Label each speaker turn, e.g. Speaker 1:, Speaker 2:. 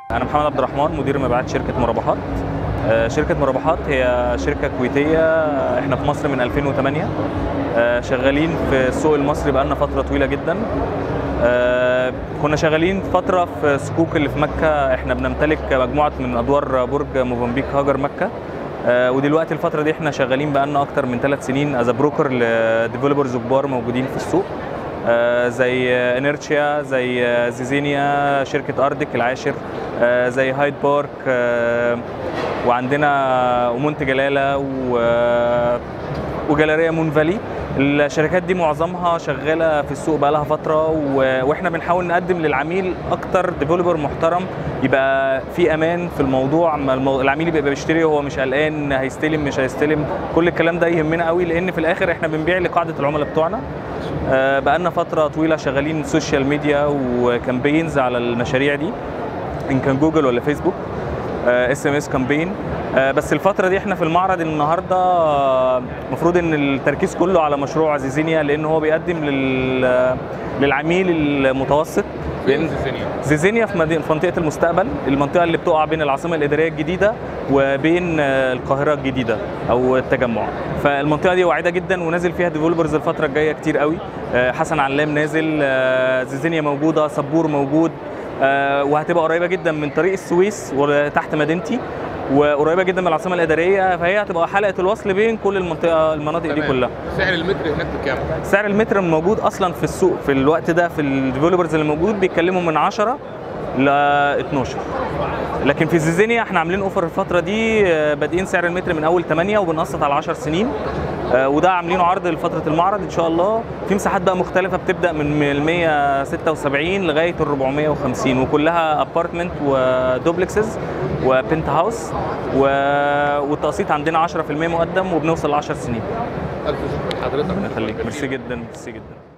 Speaker 1: أنا محمد عبد الرحمن مدير مبيعات شركة مرابحات آه، شركة مرابحات هي شركة كويتية احنا في مصر من 2008 آه، شغالين في السوق المصري بقالنا فترة طويلة جدا آه، كنا شغالين فترة في سكوك اللي في مكة احنا بنمتلك مجموعة من أدوار برج موفنبيك هاجر مكة آه، ودلوقتي الفترة دي احنا شغالين بقالنا أكتر من ثلاث سنين از بروكر لديفلوبرز كبار موجودين في السوق آه، زي انيرتشيا زي آه، زيزينيا شركة أردك العاشر آه، زي هايد بارك آه، وعندنا ومونت جلالة و- وجاليريا مون فالي الشركات دي معظمها شغاله في السوق بقى لها فتره و- واحنا بنحاول نقدم للعميل اكتر ديفلوبر محترم يبقى في امان في الموضوع ما المو- العميل يبقى بيشتري وهو مش قلقان هيستلم مش هيستلم كل الكلام ده يهمنا قوي لان في الاخر احنا بنبيع لقاعده العملاء بتوعنا آه، بقالنا فتره طويله شغالين سوشيال ميديا وكامبينز على المشاريع دي ان كان جوجل ولا فيسبوك اس ام اس كامبين بس الفتره دي احنا في المعرض النهارده المفروض ان التركيز كله على مشروع زيزينيا لان هو بيقدم لل للعميل المتوسط لان زيزينيا في مدينه في منطقه المستقبل المنطقه اللي بتقع بين العاصمه الاداريه الجديده وبين آه، القاهره الجديده او التجمع فالمنطقه دي واعده جدا ونازل فيها ديفلوبرز الفتره الجايه كتير قوي آه، حسن علام نازل آه، زيزينيا موجوده صبور موجود آه، وهتبقى قريبه جدا من طريق السويس وتحت مدينتي وقريبه جدا من العاصمه الاداريه فهي هتبقى حلقه الوصل بين كل المنطقه المناطق دي
Speaker 2: تمام.
Speaker 1: كلها
Speaker 2: سعر المتر هناك بكام؟
Speaker 1: سعر المتر موجود اصلا في السوق في الوقت ده في الديفلوبرز اللي موجود بيتكلموا من 10 ل 12 لكن في زيزينيا احنا عاملين اوفر الفتره دي آه، بادئين سعر المتر من اول 8 وبنقسط على 10 سنين آه، وده عاملينه عرض لفتره المعرض ان شاء الله في مساحات بقى مختلفه بتبدا من ال 176 لغايه ال 450 وكلها ابارتمنت ودوبلكسز وبنت هاوس و- والتقسيط عندنا 10% مقدم وبنوصل ل 10 سنين
Speaker 2: الف شكر لحضرتك
Speaker 1: الله يخليك ميرسي جدا ميرسي جدا